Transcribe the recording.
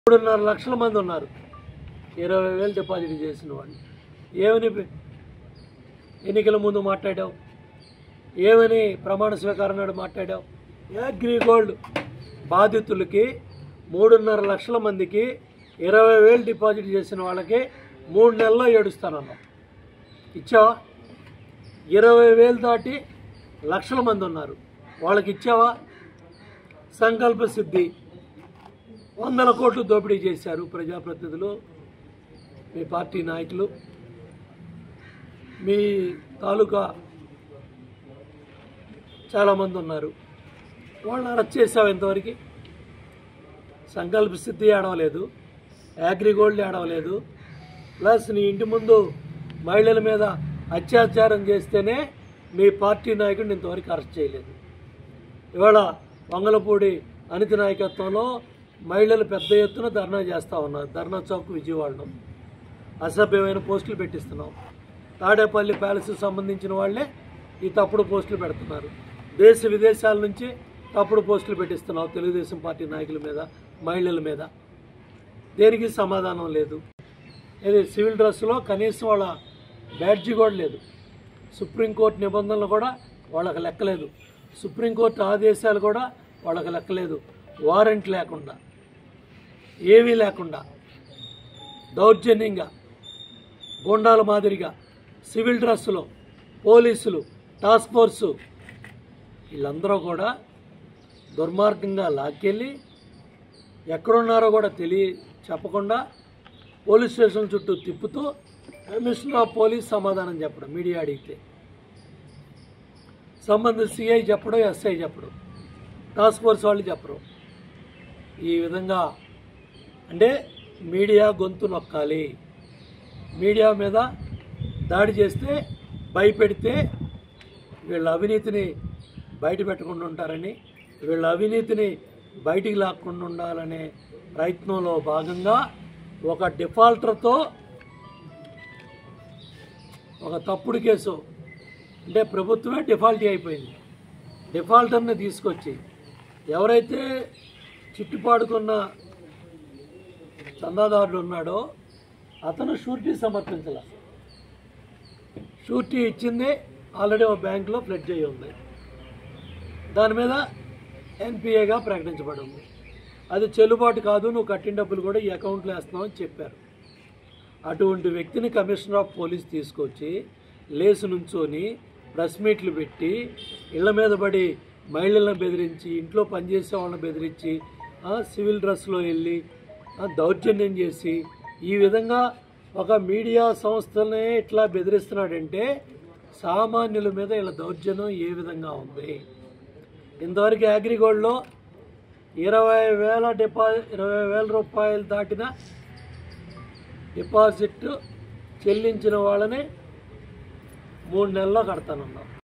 మూడున్నర లక్షల మంది ఉన్నారు ఇరవై వేలు డిపాజిట్ చేసిన వాళ్ళు ఏమని ఎన్నికల ముందు మాట్లాడావు ఏమని ప్రమాణ స్వీకారం నాడు మాట్లాడావు అగ్రిగోల్డ్ బాధితులకి మూడున్నర లక్షల మందికి ఇరవై వేలు డిపాజిట్ చేసిన వాళ్ళకి మూడు నెలల్లో ఏడుస్తానన్నావు ఇచ్చావా ఇరవై వేలు దాటి లక్షల మంది ఉన్నారు వాళ్ళకి ఇచ్చావా సంకల్ప సిద్ధి వందల కోట్లు దోపిడీ చేశారు ప్రజాప్రతినిధులు మీ పార్టీ నాయకులు మీ తాలూకా చాలామంది ఉన్నారు వాళ్ళని అరెస్ట్ చేసావు ఇంతవరకు సంకల్ప సిద్ధి ఆడవలేదు అగ్రిగోల్డ్ ఆడవలేదు ప్లస్ నీ ఇంటి ముందు మహిళల మీద అత్యాచారం చేస్తేనే మీ పార్టీ నాయకుడిని ఇంతవరకు అరెస్ట్ చేయలేదు ఇవాళ వంగలపూడి అనిత నాయకత్వంలో మహిళలు పెద్ద ఎత్తున ధర్నా చేస్తూ ఉన్నారు ధర్నా చౌక్ విజయవాడలో అసభ్యమైన పోస్టులు పెట్టిస్తున్నాం తాడేపల్లి ప్యాలెస్కి సంబంధించిన వాళ్ళే ఈ తప్పుడు పోస్టులు పెడుతున్నారు దేశ విదేశాల నుంచి తప్పుడు పోస్టులు పెట్టిస్తున్నావు తెలుగుదేశం పార్టీ నాయకుల మీద మహిళల మీద దేనికి సమాధానం లేదు ఇది సివిల్ డ్రెస్లో కనీసం వాళ్ళ బ్యాడ్జీ కూడా లేదు సుప్రీంకోర్టు నిబంధనలు కూడా వాళ్ళకి లెక్కలేదు సుప్రీంకోర్టు ఆదేశాలు కూడా వాళ్ళకి లెక్కలేదు వారెంట్ లేకుండా ఏమీ లేకుండా దౌర్జన్యంగా గోండాల మాదిరిగా సివిల్ డ్రెస్సులో పోలీసులు టాస్క్ ఫోర్సు వీళ్ళందరూ కూడా దుర్మార్గంగా లాక్కెళ్ళి ఎక్కడున్నారో కూడా తెలియ చెప్పకుండా పోలీస్ స్టేషన్ చుట్టూ తిప్పుతూ కమిషనర్ ఆఫ్ పోలీస్ సమాధానం చెప్పడం మీడియా అడిగితే సంబంధిత సిఐ చెప్పడం ఎస్ఐ చెప్పడం టాస్క్ ఫోర్స్ వాళ్ళు చెప్పరు ఈ విధంగా అంటే మీడియా గొంతు నొక్కాలి మీడియా మీద దాడి చేస్తే భయపెడితే వీళ్ళ అవినీతిని బయట పెట్టకుండా ఉంటారని వీళ్ళ అవినీతిని బయటికి లాక్కుండా ఉండాలనే ప్రయత్నంలో భాగంగా ఒక డిఫాల్టర్తో ఒక తప్పుడు కేసు అంటే ప్రభుత్వమే డిఫాల్టీ అయిపోయింది డిఫాల్టర్ని తీసుకొచ్చి ఎవరైతే చిట్టుపాడుకున్న చందాదారుడు ఉన్నాడో అతను షూరిటీ సమర్పించాల షూరిటీ ఇచ్చింది ఆల్రెడీ ఒక బ్యాంకులో ఫ్లెడ్జ్ అయ్యి ఉంది దాని మీద ఎన్పిఏగా ప్రకటించబడి ఉంది అది చెల్లుబాటు కాదు నువ్వు కట్టిన డబ్బులు కూడా ఈ అకౌంట్లో వేస్తున్నావు అని చెప్పారు అటువంటి వ్యక్తిని కమిషనర్ ఆఫ్ పోలీస్ తీసుకొచ్చి లేసు నుంచొని ప్రెస్ మీట్లు పెట్టి ఇళ్ల మీద పడి మహిళలను బెదిరించి ఇంట్లో పనిచేసే వాళ్ళని బెదిరించి ఆ, సివిల్ డ్రెస్లో వెళ్ళి ఆ, దౌర్జన్యం చేసి ఈ విధంగా ఒక మీడియా సంస్థలనే ఇట్లా బెదిరిస్తున్నాడంటే సామాన్యుల మీద ఇలా దౌర్జన్యం ఏ విధంగా ఉంది ఇంతవరకు అగ్రిగోల్డ్లో ఇరవై వేల డిపా ఇరవై వేల రూపాయలు దాటిన డిపాజిట్ చెల్లించిన వాళ్ళని మూడు నెలల్లో కడతానన్నాం